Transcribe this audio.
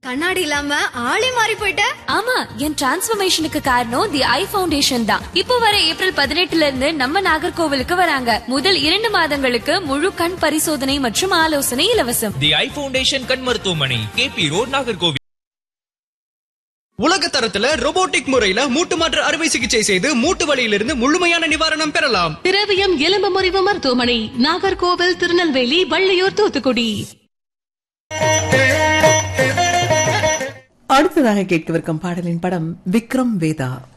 கண்ணாடி இல்லாம ஆளே மாறி போயிட்ட ஆமா என் டிரான்ஸ்ஃபர்மேஷனுக்கு காரணம் தி ஐ ஃபவுண்டேஷன் தான் இப்போ வர ஏப்ரல் பதினெட்டுல இருந்து நம்ம நாகர்கோவிலுக்கு வராங்க முதல் இரண்டு மாதங்களுக்கு முழு கண் பரிசோதனை மற்றும் ஆலோசனை இலவசம் தி ஐ ஃபவுண்டேஷன் கண் மருத்துவமனை கேபி ரோட் நாகர்கோவில் உலக தரத்துல robotic முறையில மூட்டு மாற்று அறுவை சிகிச்சை செய்து மூட்டு வலியிலிருந்து முழுமையான நிவாரணம் பெறலாம் திரவியம் எலும்பு முறிவு மருத்துவமனை நாகர்கோவில் திருநெல்வேலி வள்ளியூர் தூத்துக்குடி அடுத்ததாக கேட்கவிருக்கும் பாடலின் படம் விக்ரம் வேதா